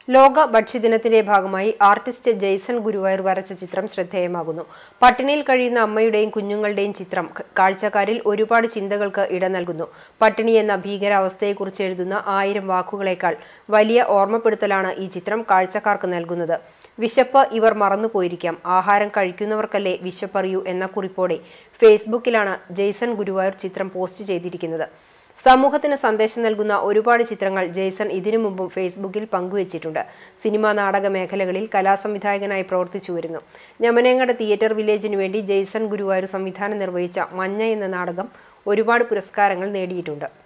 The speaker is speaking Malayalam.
ലോക ഭക്ഷ്യദിനത്തിന്റെ ഭാഗമായി ആർട്ടിസ്റ്റ് ജെയ്സൺ ഗുരുവായൂർ വരച്ച ചിത്രം ശ്രദ്ധേയമാകുന്നു പട്ടിണിയിൽ കഴിയുന്ന അമ്മയുടെയും കുഞ്ഞുങ്ങളുടെയും ചിത്രം ക- കാഴ്ചക്കാരിൽ ഒരുപാട് ചിന്തകൾക്ക് ഇട നൽകുന്നു പട്ടിണി എന്ന ഭീകരാവസ്ഥയെക്കുറിച്ച് എഴുതുന്ന ആയിരം വാക്കുകളേക്കാൾ വലിയ ഓർമ്മപ്പെടുത്തലാണ് ഈ ചിത്രം കാഴ്ചക്കാർക്ക് നൽകുന്നത് വിശപ്പ് ഇവർ മറന്നുപോയിരിക്കാം ആഹാരം കഴിക്കുന്നവർക്കല്ലേ വിശപ്പറിയൂ എന്ന കുറിപ്പോടെ ഫേസ്ബുക്കിലാണ് ജെയ്സൺ ഗുരുവായൂർ ചിത്രം പോസ്റ്റ് ചെയ്തിരിക്കുന്നത് സമൂഹത്തിന് സന്ദേശം നൽകുന്ന ഒരുപാട് ചിത്രങ്ങൾ ജെയ്സൺ ഇതിനു മുമ്പും ഫേസ്ബുക്കിൽ പങ്കുവച്ചിട്ടുണ്ട് സിനിമാ നാടക മേഖലകളിൽ കലാസംവിധായകനായി പ്രവർത്തിച്ചു വരുന്നു ഞമനേങ്ങാട് തിയേറ്റർ വില്ലേജിനു വേണ്ടി ജെയ്സൺ ഗുരുവായൂർ സംവിധാനം നിർവഹിച്ച മഞ്ഞ എന്ന നാടകം ഒരുപാട് പുരസ്കാരങ്ങൾ നേടിയിട്ടുണ്ട്